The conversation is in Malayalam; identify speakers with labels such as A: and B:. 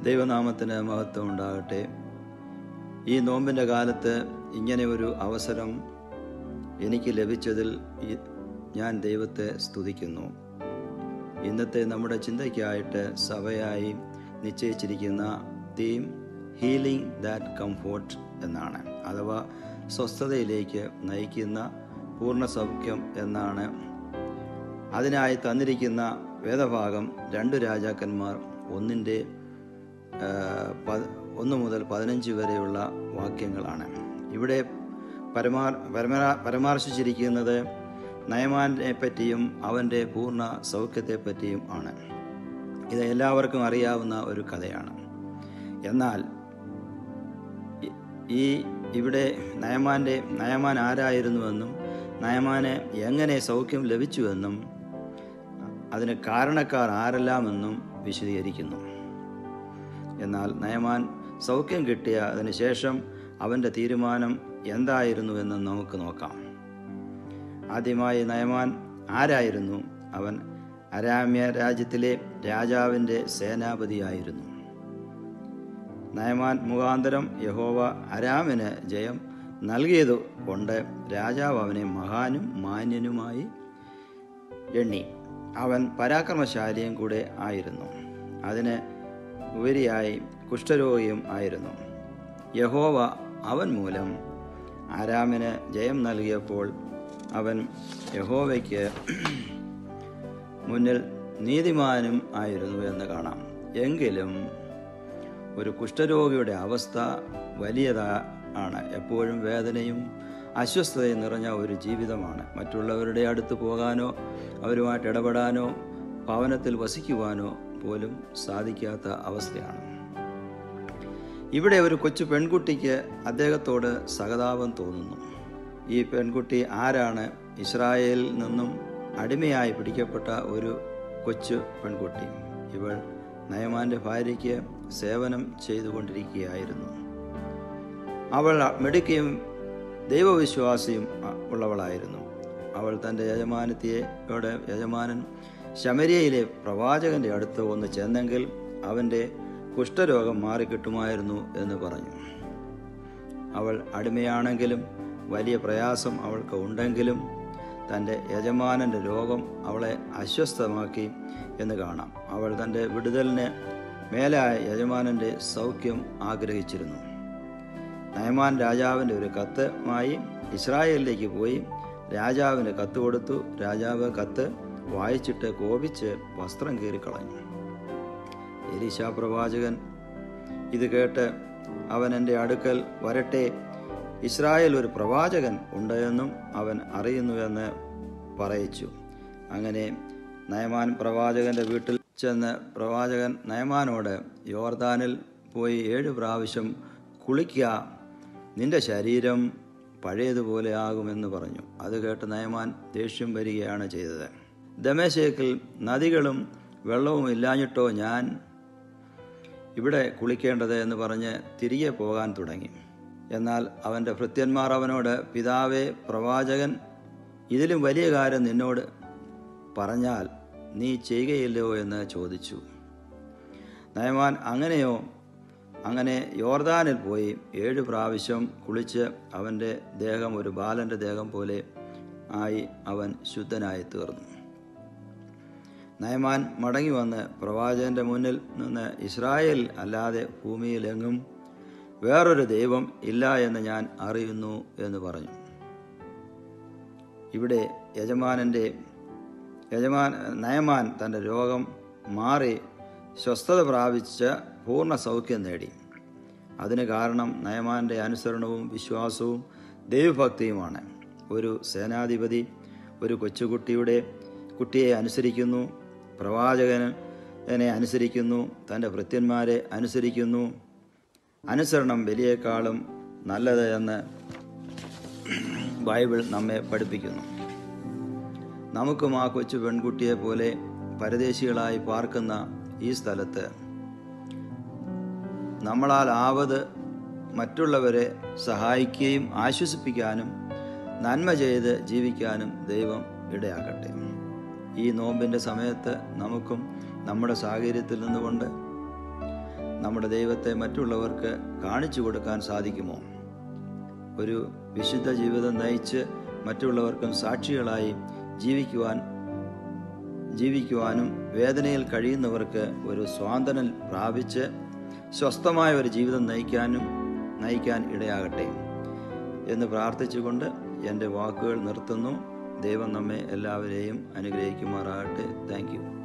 A: ദൈവനാമത്തിന് മഹത്വം ഉണ്ടാകട്ടെ ഈ നോമ്പിൻ്റെ കാലത്ത് ഇങ്ങനെ ഒരു അവസരം എനിക്ക് ലഭിച്ചതിൽ ഈ- ഞാൻ ദൈവത്തെ സ്തുതിക്കുന്നു ഇന്നത്തെ നമ്മുടെ ചിന്തയ്ക്കായിട്ട് സഭയായി നിശ്ചയിച്ചിരിക്കുന്ന തീം ഹീലിംഗ് ദാറ്റ് കംഫോർട്ട് എന്നാണ് അഥവാ സ്വസ്ഥതയിലേക്ക് നയിക്കുന്ന പൂർണ്ണ സൗഖ്യം എന്നാണ് അതിനായി തന്നിരിക്കുന്ന വേദഭാഗം രണ്ട് രാജാക്കന്മാർ ഒന്നിൻ്റെ ആ, പ- ഒന്ന് മുതൽ പതിനഞ്ച് വരെയുള്ള വാക്യങ്ങളാണ് ഇവിടെ പരമാ പരമരാ പരാമർശിച്ചിരിക്കുന്നത് നയമാനെ പറ്റിയും അവൻ്റെ പൂർണ്ണ സൗഖ്യത്തെപ്പറ്റിയും ആണ് ഇത് എല്ലാവർക്കും അറിയാവുന്ന ഒരു കഥയാണ് എന്നാൽ ഇ- ഈ ഇവിടെ നയമാൻ്റെ നയമാൻ ആരായിരുന്നുവെന്നും നയമാന് എങ്ങനെ സൗഖ്യം ലഭിച്ചുവെന്നും അതിന് കാരണക്കാർ ആരെല്ലാമെന്നും വിശദീകരിക്കുന്നു എന്നാൽ നയമാൻ സൗഖ്യം കിട്ടിയ അതിന് ശേഷം അവൻ്റെ തീരുമാനം എന്തായിരുന്നുവെന്ന് നമുക്ക് നോക്കാം ആദ്യമായി നയമാൻ ആരായിരുന്നു അവൻ അരാമ്യ രാജ്യത്തിലെ രാജാവിൻ്റെ സേനാപതിയായിരുന്നു നയമാൻ മുഖാന്തരം യഹോവ അരാമിന് ജയം നൽകിയത് കൊണ്ട് രാജാവ് അവനെ മഹാനും മാന്യനുമായി എണ്ണി അവൻ പരാക്രമശാലിയും കൂടെ ആയിരുന്നു അതിന് ഉപരിയായി കുഷ്ഠരോഗിയും ആയിരുന്നു യഹോവ അവൻ മൂലം ആരാമിന് ജയം നൽകിയപ്പോൾ അവൻ യഹോവയ്ക്ക് മുന്നിൽ നീതിമാനും ആയിരുന്നു എന്ന് കാണാം എങ്കിലും ഒരു കുഷ്ഠരോഗിയുടെ അവസ്ഥ വലിയതാ ആണ് എപ്പോഴും വേദനയും അസ്വസ്ഥതയും നിറഞ്ഞ ഒരു ജീവിതമാണ് മറ്റുള്ളവരുടെ അടുത്ത് പോകാനോ അവരുമായിട്ട് ഇടപെടാനോ ഭവനത്തിൽ വസിക്കുവാനോ പോലും സാധിക്കാത്ത അവസ്ഥയാണ് ഇവിടെ ഒരു കൊച്ചു പെൺകുട്ടിക്ക് അദ്ദേഹത്തോട് സഹതാപം തോന്നുന്നു ഈ പെൺകുട്ടി ആരാണ് ഇസ്രായേലിൽ നിന്നും അടിമയായി പിടിക്കപ്പെട്ട ഒരു കൊച്ചു പെൺകുട്ടി ഇവൾ നയമാന്റെ ഭാര്യയ്ക്ക് സേവനം ചെയ്തുകൊണ്ടിരിക്കുകയായിരുന്നു അവൾ മിടുക്കിയും ദൈവവിശ്വാസിയും അ- ഉള്ളവളായിരുന്നു അവൾ തൻ്റെ യജമാനത്തിയോട് യജമാനൻ ശമരിയയിലെ പ്രവാചകന്റെ അടുത്ത് ഒന്ന് ചെന്നെങ്കിൽ അവൻ്റെ കുഷ്ഠരോഗം മാറിക്കിട്ടുമായിരുന്നു എന്ന് പറഞ്ഞു അവൾ അടിമയാണെങ്കിലും വലിയ പ്രയാസം അവൾക്ക് ഉണ്ടെങ്കിലും തൻ്റെ യജമാനൻ്റെ രോഗം അവളെ അസ്വസ്ഥമാക്കി എന്ന് കാണാം അവൾ തൻ്റെ വിടുതലിന് മേലായ യജമാനൻ്റെ സൗഖ്യം ആഗ്രഹിച്ചിരുന്നു നയമാൻ രാജാവിൻ്റെ ഒരു കത്തുമായി ഇസ്രായേലിലേക്ക് പോയി രാജാവിന് കത്ത് കൊടുത്തു രാജാവ് കത്ത് വായിച്ചിട്ട് കോപിച്ച് വസ്ത്രം കീറിക്കളഞ്ഞു എലീശ പ്രവാചകൻ ഇത് കേട്ട് അവൻ എൻ്റെ അടുക്കൽ വരട്ടെ ഇസ്രായേൽ ഒരു പ്രവാചകൻ ഉണ്ടെന്നും അവൻ അറിയുന്നുവെന്ന് പറയിച്ചു അങ്ങനെ നയമാൻ പ്രവാചകന്റെ വീട്ടിൽ ചെന്ന് പ്രവാചകൻ നയമാനോട് യോർദാനിൽ പോയി ഏഴ് പ്രാവശ്യം കുളിക്കുക നിന്റെ ശരീരം പഴയതുപോലെ ആകുമെന്ന് പറഞ്ഞു അത് കേട്ട് നയമാൻ ദേഷ്യം വരികയാണ് ചെയ്തത് ദമേശേക്കിൽ നദികളും വെള്ളവും ഇല്ലാഞ്ഞിട്ടോ ഞാൻ ഇവിടെ കുളിക്കേണ്ടത് എന്ന് പറഞ്ഞ് തിരികെ പോകാൻ തുടങ്ങി എന്നാൽ അവൻ്റെ ഭൃത്യന്മാർ അവനോട് പിതാവേ പ്രവാചകൻ ഇതിലും വലിയ കാര്യം നിന്നോട് പറഞ്ഞാൽ നീ ചെയ്യുകയില്ലയോ എന്ന് ചോദിച്ചു നയമാൻ അങ്ങനെയോ അങ്ങനെ യോർദാനിൽ പോയി ഏഴ് പ്രാവശ്യം കുളിച്ച് അവൻ്റെ ദേഹം ഒരു ബാലൻ്റെ ദേഹം പോലെ ആയി അവൻ ശുദ്ധനായി തീർന്നു നയമാൻ മടങ്ങി വന്ന് പ്രവാചകന്റെ മുന്നിൽ നിന്ന് ഇസ്രായേൽ അല്ലാതെ ഭൂമിയിലെങ്ങും വേറൊരു ദൈവം ഇല്ല എന്ന് ഞാൻ അറിയുന്നു എന്ന് പറഞ്ഞു ഇവിടെ യജമാനൻ്റെ യജമാൻ നയമാൻ തൻ്റെ രോഗം മാറി സ്വസ്ഥത പ്രാപിച്ച് പൂർണ്ണ സൗഖ്യം നേടി അതിന് കാരണം നയമാന്റെ അനുസരണവും വിശ്വാസവും ദൈവഭക്തിയുമാണ് ഒരു സേനാധിപതി ഒരു കൊച്ചുകുട്ടിയുടെ കുട്ടിയെ അനുസരിക്കുന്നു പ്രവാചകനെ അനുസരിക്കുന്നു തൻ്റെ ഭൃത്യന്മാരെ അനുസരിക്കുന്നു അനുസരണം വലിയേക്കാളും നല്ലത് എന്ന് ബൈബിൾ നമ്മെ പഠിപ്പിക്കുന്നു നമുക്കും ആ കൊച്ചു പെൺകുട്ടിയെ പോലെ പരദേശികളായി പാർക്കുന്ന ഈ സ്ഥലത്ത് നമ്മളാൽ ആവത് മറ്റുള്ളവരെ സഹായിക്കുകയും ആശ്വസിപ്പിക്കാനും നന്മ ചെയ്ത് ജീവിക്കാനും ദൈവം ഇടയാക്കട്ടെ ഈ നോമ്പിൻ്റെ സമയത്ത് നമുക്കും നമ്മുടെ സാഹചര്യത്തിൽ നിന്നുകൊണ്ട് നമ്മുടെ ദൈവത്തെ മറ്റുള്ളവർക്ക് കാണിച്ചു കൊടുക്കാൻ സാധിക്കുമോ ഒരു വിശുദ്ധ ജീവിതം നയിച്ച് മറ്റുള്ളവർക്കും സാക്ഷികളായി ജീവിക്കുവാൻ ജീവിക്കുവാനും വേദനയിൽ കഴിയുന്നവർക്ക് ഒരു സ്വാതന്ത്ര്യം പ്രാപിച്ച് സ്വസ്ഥമായ ഒരു ജീവിതം നയിക്കാനും നയിക്കാൻ ഇടയാകട്ടെ എന്ന് പ്രാർത്ഥിച്ചുകൊണ്ട് എൻ്റെ വാക്കുകൾ നിർത്തുന്നു ദൈവം നമ്മെ എല്ലാവരെയും അനുഗ്രഹിക്കുമാറാകട്ടെ താങ്ക് യു